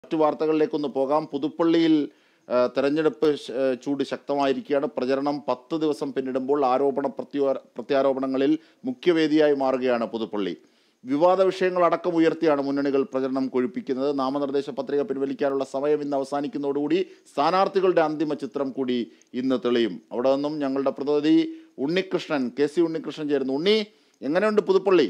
മറ്റു വാർത്തകളിലേക്കൊന്ന് പോകാം പുതുപ്പള്ളിയിൽ ആ, തെരഞ്ഞെടുപ്പ് ശ- ആ, ചൂട് ശക്തമായിരിക്കുകയാണ് പ്രചരണം പത്ത് ദിവസം പിന്നിടുമ്പോൾ ആരോപണ പ്രത്യാ പ്രത്യാരോപണങ്ങളിൽ മുഖ്യവേദിയായി മാറുകയാണ് പുതുപ്പള്ളി വിവാദ വിഷയങ്ങൾ അടക്കം ഉയർത്തിയാണ് മുന്നണികൾ പ്രചരണം കൊഴുപ്പിക്കുന്നത് നാമനിർദ്ദേശ പത്രിക പിൻവലിക്കാനുള്ള സമയം ഇന്ന് അവസാനിക്കുന്നതോടുകൂടി സ്ഥാനാർത്ഥികളുടെ അന്തിമ ചിത്രം കൂടി ഇന്ന് തെളിയും അവിടെ നിന്നും ഞങ്ങളുടെ പ്രതിനിധി ഉണ്ണികൃഷ്ണൻ കെ സി ഉണ്ണികൃഷ്ണൻ ചേരുന്നു ഉണ്ണി എങ്ങനെയുണ്ട് പുതുപ്പള്ളി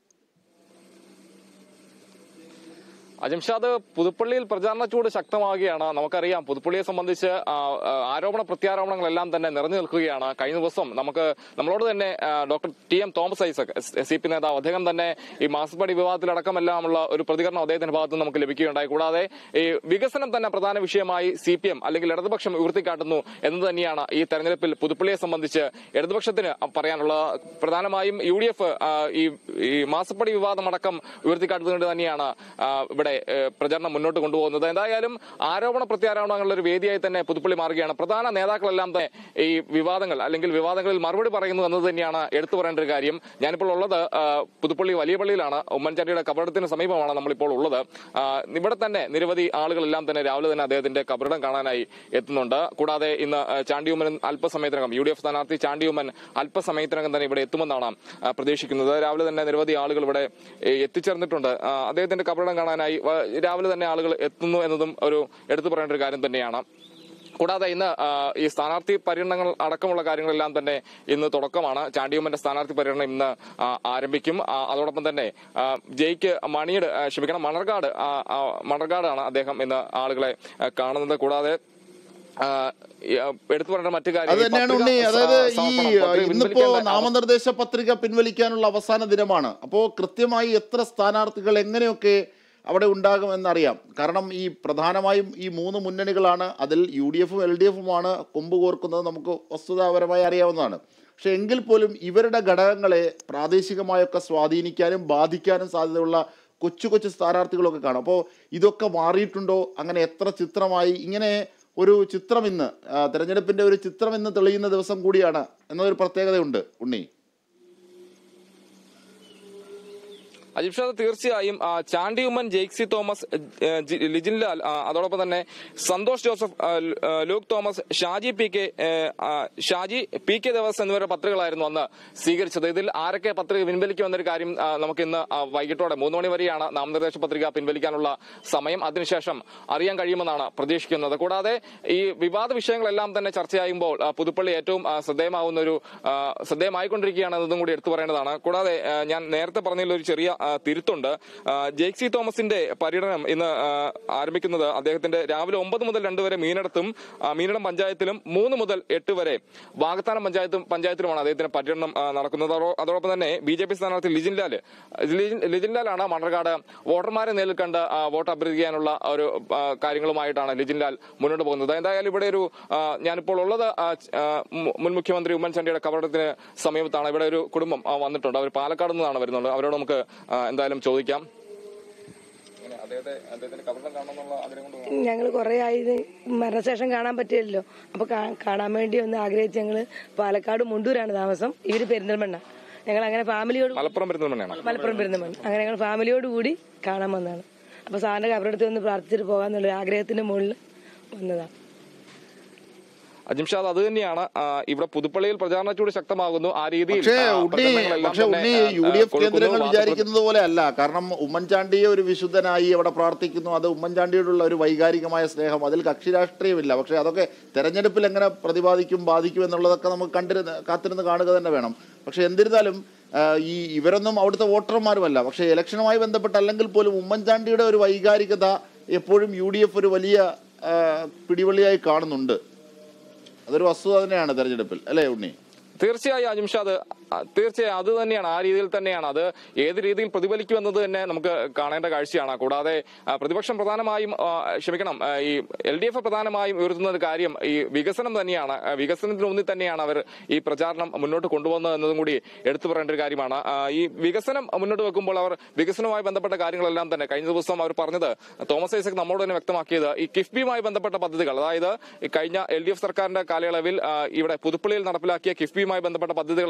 അജംഷാദ് പുതുപ്പള്ളിയിൽ പ്രചാരണ ചൂട് ശക്തമാവുകയാണ് നമുക്കറിയാം പുതുപ്പള്ളിയെ സംബന്ധിച്ച് ആ, ആ, ആരോപണ പ്രത്യാരോപണങ്ങളെല്ലാം തന്നെ നിറഞ്ഞു നിൽക്കുകയാണ് കഴിഞ്ഞ ദിവസം നമുക്ക് നമ്മളോട് തന്നെ ആ, doctor T M Thomas Isaac C P നേതാവ് അദ്ദേഹം തന്നെ ഈ മാസപ്പടി വിവാദത്തിലടക്കമെല്ലാമുള്ള ഒരു പ്രതികരണം അദ്ദേഹത്തിന്റെ ഭാഗത്ത് നിന്ന് നമുക്ക് ലഭിക്കുകയുണ്ടായി കൂടാതെ ഈ വികസനം തന്നെ പ്രധാന വിഷയമായി സി പി എം അല്ലെങ്കിൽ ഇടതുപക്ഷം ഉയർത്തിക്കാട്ടുന്നു എന്ന് തന്നെയാണ് ഈ തെരഞ്ഞെടുപ്പിൽ പുതുപ്പള്ളിയെ സംബന്ധിച്ച് ഇടതുപക്ഷത്തിന് പറയാനുള്ള പ്രധാനമായും യു ഡി എഫ് ഈ ഈ മാസപ്പടി വിവാദമടക്കം ഉയർത്തിക്കാട്ടുന്നത് തന്നെയാണ് ആ, ഇവിടെ ഏ, പ്രചരണം മുന്നോട്ട് കൊണ്ടുപോകുന്നത് എന്തായാലും ആരോപണ പ്രത്യാരോപണങ്ങളുടെ ഒരു വേദിയായി തന്നെ പുതുപ്പള്ളി മാറുകയാണ് പ്രധാന നേതാക്കളെല്ലാം തന്നെ ഈ വിവാദങ്ങൾ അല്ലെങ്കിൽ വിവാദങ്ങളിൽ മറുപടി പറയുന്നു എന്നത് തന്നെയാണ് എടുത്തു പറയേണ്ട ഒരു കാര്യം ഞാനിപ്പോൾ ഉള്ളത് ആ, പുതുപ്പള്ളി വലിയ പള്ളിയിലാണ് ഉമ്മൻചാണ്ടിയുടെ കബറിടത്തിന് സമീപമാണ് നമ്മളിപ്പോൾ ഉള്ളത് ആ, ഇവിടെ തന്നെ നിരവധി ആളുകളെല്ലാം തന്നെ രാവിലെ തന്നെ അദ്ദേഹത്തിന്റെ കബറിടം കാണാനായി എത്തുന്നുണ്ട് കൂടാതെ ഇന്ന് ആ, ചാണ്ടിയുമ്മൻ അല്പസമയത്തിനകം യു ഡി എഫ് സ്ഥാനാർത്ഥി ചാണ്ടിയുമ്മൻ അല്പസമയത്തിനകം തന്നെ ഇവിടെ എത്തുമെന്നാണ് ആ, പ്രതീക്ഷിക്കുന്നത് രാവിലെ തന്നെ നിരവധി ആളുകൾ ഇവിടെ ഏ, എത്തിച്ചേർന്നിട്ടുണ്ട് ആ, അദ്ദേഹത്തിന്റെ കബറിടം കാണാനായി വ- രാവിലെ തന്നെ ആളുകൾ എത്തുന്നു എന്നതും ഒരു എടുത്തു പറയേണ്ട ഒരു കാര്യം തന്നെയാണ് കൂടാതെ ഇന്ന് ആ, ഈ സ്ഥാനാർത്ഥി പര്യടനങ്ങൾ അടക്കമുള്ള കാര്യങ്ങളെല്ലാം തന്നെ ഇന്ന് തുടക്കമാണ് ചാണ്ടിയുമ്മന്റെ സ്ഥാനാർത്ഥി പര്യടനം ഇന്ന് ആ, ആരംഭിക്കും ആ, അതോടൊപ്പം തന്നെ ആ, ജയിക്ക് മണിയുടെ ആ, ക്ഷമിക്കണം മണർകാട് ആ, ആ, മണർകാടാണ് അദ്ദേഹം ഇന്ന് ആളുകളെ ആ, കാണുന്നത് കൂടാതെ ആ, ഈ, ആ, എടുത്തു പറയേണ്ട മറ്റു കാര്യം അത് ഈ തന്നെയാണ് പത്രിക ഉണ്ണി അതായത് സ- ഈ സമർപ്പണം, പത്രിക ഇന്നിപ്പോ പിൻവലിക്കേണ്ട നാമനിർദ്ദേശ പത്രിക പിൻവലിക്കാനുള്ള അവസാന ദിനമാണ് അപ്പോൾ കൃത്യമായി എത്ര സ്ഥാനാർത്ഥികൾ എങ്ങനെയൊക്കെ അവിടെ ഉണ്ടാകുമെന്നറിയാം കാരണം ഈ പ്രധാനമായും ഈ മൂന്ന് മുന്നണികളാണ് അതിൽ യു ഡി എഫും എൽ ഡി എഫുമാണ് കൊമ്പ് കോർക്കുന്നത് നമുക്ക് വസ്തുതാപരമായി അറിയാവുന്നതാണ് പക്ഷെ എങ്കിൽ പോലും ഇവരുടെ ഘടകങ്ങളെ പ്രാദേശികമായൊക്കെ സ്വാധീനിക്കാനും ബാധിക്കാനും സാധ്യതയുള്ള കൊച്ചു കൊച്ചു സ്ഥാനാർത്ഥികളൊക്കെ കാണും അപ്പോൾ ഇതൊക്കെ മാറിയിട്ടുണ്ടോ അങ്ങനെ എത്ര ചിത്രമായി ഇങ്ങനെ ഒരു ചിത്രം ഇന്ന് ആ, തെരഞ്ഞെടുപ്പിന്റെ ഒരു ചിത്രം ഇന്ന് തെളിയുന്ന ദിവസം കൂടിയാണ് എന്നതൊരു പ്രത്യേകതയുണ്ട് ഉണ്ണി അജിബ്ഷാദ് തീർച്ചയായും ആ, ചാണ്ടിയുമ്മൻ ജെയ്ക്സി തോമസ് ഏ, ജി- ലിജിൻ ലാൽ ആ, അതോടൊപ്പം തന്നെ സന്തോഷ് ജോസഫ് ആ, ല- ആ, Luke Thomas Shaji P K ഏ, ആ, ഷാജി പി കെ ദേവസ് എന്നിവരുടെ പത്രികകളായിരുന്നു അന്ന് സ്വീകരിച്ചത് ഇതിൽ ആരൊക്കെ പത്രിക പിൻവലിക്കുമെന്നൊരു കാര്യം ആ, നമുക്ക് ഇന്ന് ആ, വൈകിട്ടോടെ മൂന്ന് മണി വരെയാണ് നാമനിർദ്ദേശ പത്രിക പിൻവലിക്കാനുള്ള സമയം അതിനുശേഷം അറിയാൻ കഴിയുമെന്നാണ് പ്രതീക്ഷിക്കുന്നത് കൂടാതെ ഈ വിവാദ വിഷയങ്ങളെല്ലാം തന്നെ ചർച്ചയാകുമ്പോൾ ആ, പുതുപ്പള്ളി ഏറ്റവും ആ, ശ്രദ്ധേയമാവുന്ന ഒരു ആ, ശ്രദ്ധേയമായിക്കൊണ്ടിരിക്കുകയാണ് എന്നതും കൂടി എടുത്തു പറയേണ്ടതാണ് കൂടാതെ ആ, ഞാൻ നേരത്തെ പറഞ്ഞതിൽ ഒരു ചെറിയ ആ, തിരുത്തുണ്ട് ആ, ജെയ്ക്സി തോമസിന്റെ പര്യടനം ഇന്ന് ആ, ആരംഭിക്കുന്നത് അദ്ദേഹത്തിന്റെ രാവിലെ ഒമ്പത് മുതൽ രണ്ട് വരെ മീനടത്തും ആ, മീനടം പഞ്ചായത്തിലും മൂന്ന് മുതൽ എട്ട് വരെ വാഗത്താനം പഞ്ചായത്തും പഞ്ചായത്തിലുമാണ് അദ്ദേഹത്തിന്റെ പര്യടനം ആ, നടക്കുന്നത് അതോ- അതോടൊപ്പം തന്നെ ബി ജെ പി സ്ഥാനാർത്ഥി ലിജിൻ ലാൽ ലിജിൻ- ലിജിൻ ലാലാണ് മണ്ണർക്കാട് വോട്ടർമാരെ നേരിൽ കണ്ട് ആ, വോട്ട് അഭ്യർത്ഥിക്കാനുള്ള ഒരു ആ, കാര്യങ്ങളുമായിട്ടാണ് ലിജിൻ ലാൽ മുന്നോട്ട് പോകുന്നത് എന്തായാലും ഇവിടെ ഒരു ആ, ഞാനിപ്പോൾ ഉള്ളത് ആ, ച- ആ, മു- മുൻ മുഖ്യമന്ത്രി ഉമ്മൻചാണ്ടിയുടെ കബറിടത്തിന് സമീപത്താണ് ഇവിടെ ഒരു കുടുംബം ആ, വന്നിട്ടുണ്ട് അവർ പാലക്കാട് നിന്നാണ് വരുന്നത് അവരോട് നമുക്ക് ആ, എന്തായാലും ചോദിക്കാം അദ്ദേഹത്തെ അദ്ദേഹത്തിന്റെ കബറിടം കാണണമെന്നുള്ള ആഗ്രഹം കൊണ്ട് ഞങ്ങൾ കുറേ ആയി ഇത് മരണശേഷം കാണാൻ പറ്റില്ലല്ലോ അപ്പൊ കാ- കാണാൻ വേണ്ടി ഒന്ന് ആഗ്രഹിച്ച് ഞങ്ങള് പാലക്കാട് മുണ്ടൂരാണ് താമസം ഇവര് പെരിന്തൽമണ്ണ ഞങ്ങൾ അങ്ങനെ ഫാമിലിയോട് മലപ്പുറം വരുന്നത് തന്നെയാണ് മലപ്പുറം പെരിന്തൽമണ്ണ അങ്ങനെ ഞങ്ങൾ ഫാമിലിയോട് കൂടി കാണാൻ വന്നതാണ് അപ്പൊ സാറിന്റെ കബറെടുത്ത് ഒന്ന് പ്രാർത്ഥിച്ചിട്ട് പോകാന്നുള്ള ആഗ്രഹത്തിന്റെ മുകളിൽ വന്നതാണ് അജിംഷാദ് അത് തന്നെയാണ് ആ, ഇവിടെ പുതുപ്പള്ളിയിൽ പ്രചാരണ ചൂട് ശക്തമാകുന്നു ആ രീതിയിൽ പക്ഷേ ആ, ഉണ്ണി പ്രചരണങ്ങളെല്ലാം പക്ഷെ തന്നെ, ഉണ്ണി ആ, യു ഡി എഫ് കൊഴുക്കുന്നു. കേന്ദ്രങ്ങൾ വാർത്തകൾ- വിചാരിക്കുന്നത് പോലെ അല്ല കാരണം ഉമ്മൻചാണ്ടിയെ ഒരു വിശുദ്ധനായി അവിടെ പ്രാർത്ഥിക്കുന്നു അത് ഉമ്മൻചാണ്ടിയോടുള്ള ഒരു വൈകാരികമായ സ്നേഹം അതിൽ കക്ഷി രാഷ്ട്രീയമില്ല പക്ഷെ അതൊക്കെ തെരഞ്ഞെടുപ്പിൽ എങ്ങനെ പ്രതിപാദിക്കും ബാധിക്കും എന്നുള്ളതൊക്കെ നമുക്ക് കണ്ടിരുന്ന് കാത്തിരുന്ന് കാണുക തന്നെ വേണം പക്ഷെ എന്നിരുന്നാലും ആ, ഈ ഇവരൊന്നും അവിടുത്തെ വോട്ടർമാരുമല്ല പക്ഷേ ഇലക്ഷനുമായി ബന്ധപ്പെട്ട് അല്ലെങ്കിൽ പോലും ഉമ്മൻചാണ്ടിയുടെ ഒരു വൈകാരികത എപ്പോഴും യു ഡി എഫ് ഒരു വലിയ ആ, പിടിവള്ളിയായി കാണുന്നുണ്ട് അതൊരു വസ്തുത തന്നെയാണ് തെരഞ്ഞെടുപ്പിൽ അല്ലേ ഉണ്ണി തീർച്ചയായും അജിംഷാദ് ആ, തീർച്ചയായും അത് തന്നെയാണ് ആ രീതിയിൽ തന്നെയാണ് അത് ഏത് രീതിയിൽ പ്രതിഫലിക്കുമെന്നത് തന്നെ നമുക്ക് കാണേണ്ട കാഴ്ചയാണ് കൂടാതെ ആ, പ്രതിപക്ഷം പ്രധാനമായും ആ, ക്ഷമിക്കണം ആ, ഈ എൽ ഡി എഫ് പ്രധാനമായും ഉയർത്തുന്ന ഒരു കാര്യം ഈ വികസനം തന്നെയാണ് ആ, വികസനത്തിനൊന്നിൽ തന്നെയാണ് അവർ ഈ പ്രചാരണം മുന്നോട്ട് കൊണ്ടുവന്നത് എന്നതും കൂടി എടുത്തു പറയേണ്ട ഒരു കാര്യമാണ് ആ, ഈ വികസനം മുന്നോട്ട് വെക്കുമ്പോൾ അവർ വികസനവുമായി ബന്ധപ്പെട്ട കാര്യങ്ങളെല്ലാം തന്നെ കഴിഞ്ഞ ദിവസം അവർ പറഞ്ഞത് തോമസ് ഐസക് നമ്മോട് തന്നെ വ്യക്തമാക്കിയത് ഈ കിഫ്ബിയുമായി ബന്ധപ്പെട്ട പദ്ധതികൾ അതായത് ഈ കഴിഞ്ഞ എൽ ഡി എഫ് സർക്കാരിന്റെ കാലയളവിൽ ആ, ഇവിടെ പുതുപ്പള്ളിയിൽ നടപ്പിലാക്കിയ കിഫ്ബിയുമായി ബന്ധപ്പെട്ട പദ്ധതികളെല്ലാം തന്നെ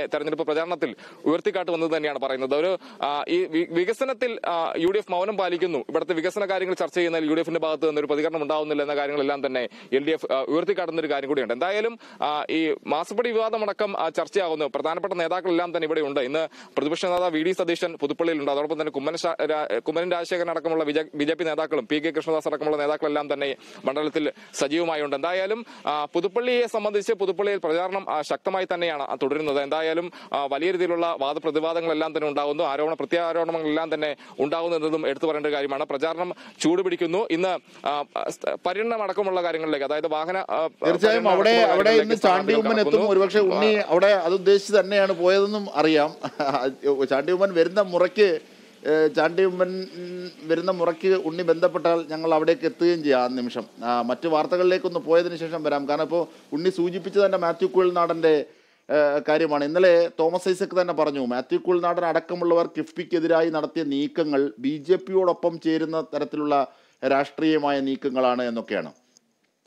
തെരഞ്ഞെടുപ്പ് പ്രചാരണത്തിൽ ഉയർത്തിക്കാട്ടുമെന്നത് തന്നെയാണ് പറയുന്നത് ഒരു ആ, ഈ വി- വികസനത്തിൽ യു ഡി എഫ് മൗനം പാലിക്കുന്നു ഇവിടുത്തെ വികസന കാര്യങ്ങൾ ചർച്ച ചെയ്യുന്നതിൽ യു ഡി എഫിന്റെ ഭാഗത്ത് നിന്ന് ഒരു പ്രതികരണം ഉണ്ടാവുന്നില്ല എന്ന കാര്യങ്ങളെല്ലാം തന്നെ എൽ ഡി എഫ് ഉയർത്തിക്കാട്ടുന്ന ഒരു കാര്യം കൂടിയുണ്ട് എന്തായാലും ആ, ഈ മാസപ്പടി വിവാദമടക്കം ആ, ചർച്ചയാകുന്നു പ്രധാനപ്പെട്ട നേതാക്കളെല്ലാം തന്നെ ഇവിടെ ഉണ്ട് ഇന്ന് പ്രതിപക്ഷ നേതാവ് വി ഡി സതീശൻ പുതുപ്പള്ളിയിലുണ്ട് അതോടൊപ്പം തന്നെ കുമ്മൻ ശാ- രാ- കുമ്മനം രാജശേഖരൻ അടക്കമുള്ള ബി ജെ പി നേതാക്കളും പി കെ കൃഷ്ണദാസ് അടക്കമുള്ള നേതാക്കളെല്ലാം തന്നെ മണ്ഡലത്തിൽ സജീവമായുണ്ട് എന്തായാലും ആ, പുതുപ്പള്ളിയെ സംബന്ധിച്ച് പുതുപ്പള്ളിയിൽ പ്രചാരണം ആ, ശക്തമായി തന്നെയാണ് ആ, തുടരുന്നത് എന്തായാലും ആ, വലിയ രീതിയിലുള്ള വാദപ്രതിവാദങ്ങളെല്ലാം തന്നെ ഉണ്ടാകുന്നു ആരോപണ പ്രത്യാരോപണങ്ങളെല്ലാം തന്നെ ഉണ്ടാകുന്നു എന്നതും എടുത്തു പറയേണ്ട ഒരു കാര്യമാണ് പ്രചാരണം ചൂടുപിടിക്കുന്നു ഇന്ന് ആ, സ്- പര്യടനം അടക്കമുള്ള കാര്യങ്ങളിലേക്ക് അതായത് വാഹന ആ, തീർച്ചയായും പര്യടനം അവിടെ അടക്കമുള്ള അവിടെ ഇന്ന് കാര്യങ്ങളിലേക്ക് ചാണ്ടി ഉമ്മൻ എത്തും കടക്കുന്നു. ഒരുപക്ഷെ ഉണ്ണി അവിടെ അത് ഉദ്ദേശിച്ച് തന്നെയാണ് പോയതെന്നും അറിയാം ചാണ്ടി ഉമ്മൻ വരുന്ന മുറയ്ക്ക് ഏഹ്, ചാണ്ടി ഉമ്മൻ ഉം, വരുന്ന മുറയ്ക്ക് ഉണ്ണി ബന്ധപ്പെട്ടാൽ ഞങ്ങൾ അവിടേക്ക് എത്തുകയും ചെയ്യാം ആ നിമിഷം ആ, മറ്റു വാർത്തകളിലേക്കൊന്ന് പോയതിനു ശേഷം വരാം കാരണം ഇപ്പോൾ ഉണ്ണി സൂചിപ്പിച്ചു തന്നെ മാത്യു കുഴൽനാടൻ്റെ ഏഹ്, കാര്യമാണ് ഇന്നലെ തോമസ് ഐസക് തന്നെ പറഞ്ഞു മാത്യു കുഴൽനാടൻ അടക്കമുള്ളവർ കിഫ്ബിക്കെതിരായി നടത്തിയ നീക്കങ്ങൾ ബി ജെ പിയോടൊപ്പം ചേരുന്ന തരത്തിലുള്ള രാഷ്ട്രീയമായ നീക്കങ്ങളാണ് എന്നൊക്കെയാണ്